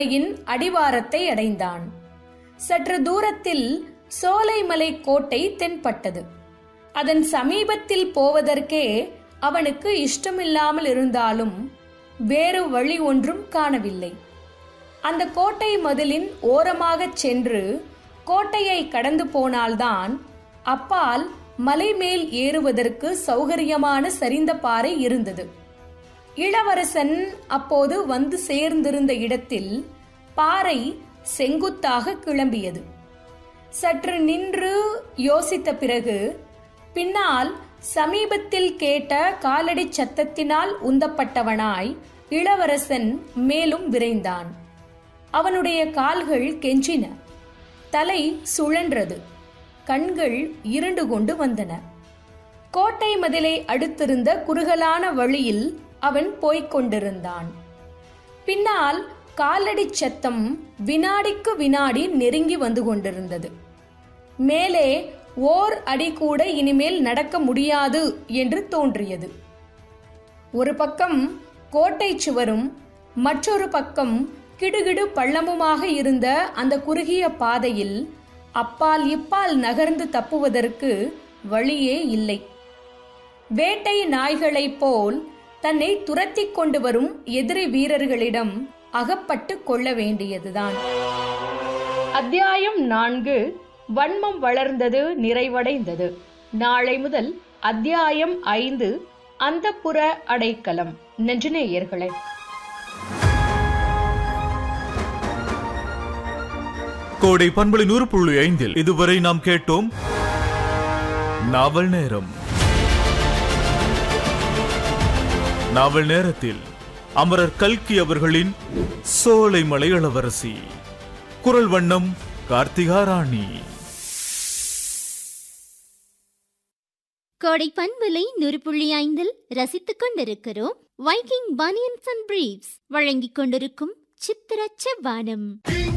யின் அடிவாரத்தை அடைந்தான் சற்று தூரத்தில் சோலைமலை கோட்டை தென்பட்டது அதன் சமீபத்தில் போவதற்கே அவனுக்கு இஷ்டமில்லாமல் இருந்தாலும் வேறு வழி ஒன்றும் காணவில்லை அந்த கோட்டை மதிலின் ஓரமாகச் சென்று கோட்டையை கடந்து போனால்தான் அப்பால் மலை மேல் ஏறுவதற்கு சௌகரியமான சரிந்த பாறை இருந்தது இளவரசன் அப்போது வந்து சேர்ந்திருந்த இடத்தில் பாறை செங்குத்தாக கிளம்பியது சற்று நின்று யோசித்த பிறகு பின்னால் சமீபத்தில் கேட்ட காலடி சத்தத்தினால் உந்தப்பட்டவனாய் இளவரசன் மேலும் விரைந்தான் அவனுடைய கால்கள் கெஞ்சின தலை சுழன்றது கண்கள் இருண்டு கொண்டு வந்தன கோட்டை மதிலை அடுத்திருந்த குறுகலான வழியில் அவன் போய்க் கொண்டிருந்தான் பின்னால் காலடி சத்தம் வினாடிக்கு வினாடி நெருங்கி வந்து கொண்டிருந்தது மேலே ஓர் அடி கூட இனிமேல் நடக்க முடியாது என்று தோன்றியது ஒரு பக்கம் கோட்டை சுவரும் மற்றொரு பக்கம் கிடுகிடு பள்ளமுமாக இருந்த அந்த குறுகிய பாதையில் அப்பால் இப்பால் நகர்ந்து தப்புவதற்கு வழியே இல்லை வேட்டை நாய்களைப் போல் தன்னை துரத்தி கொண்டு வரும் எதிரி வீரர்களிடம் அகப்பட்டு கொள்ள வேண்டியதுதான் அத்தியாயம் நான்கு வன்மம் வளர்ந்தது நிறைவடைந்தது நாளை முதல் அத்தியாயம் ஐந்து அந்தப்புற அடைக்கலம் நெஞ்சநேயர்களே கோடை பண்பலை நூறு புள்ளி ஐந்தில் இதுவரை நாம் கேட்டோம் நாவல் நேரம் நாவல் நேரத்தில் அமரர் கல்கி அவர்களின் சோலைமலை இளவரசி குரல் வண்ணம் கார்த்திகா ராணி கோடை பண்பலை நூறு புள்ளி ஐந்தில் ரசித்துக் கொண்டிருக்கிறோம் வைக்கிங் பனியன்ஸ் அண்ட் பிரீவ்ஸ் வழங்கிக் கொண்டிருக்கும் சித்திர செவ்வானம்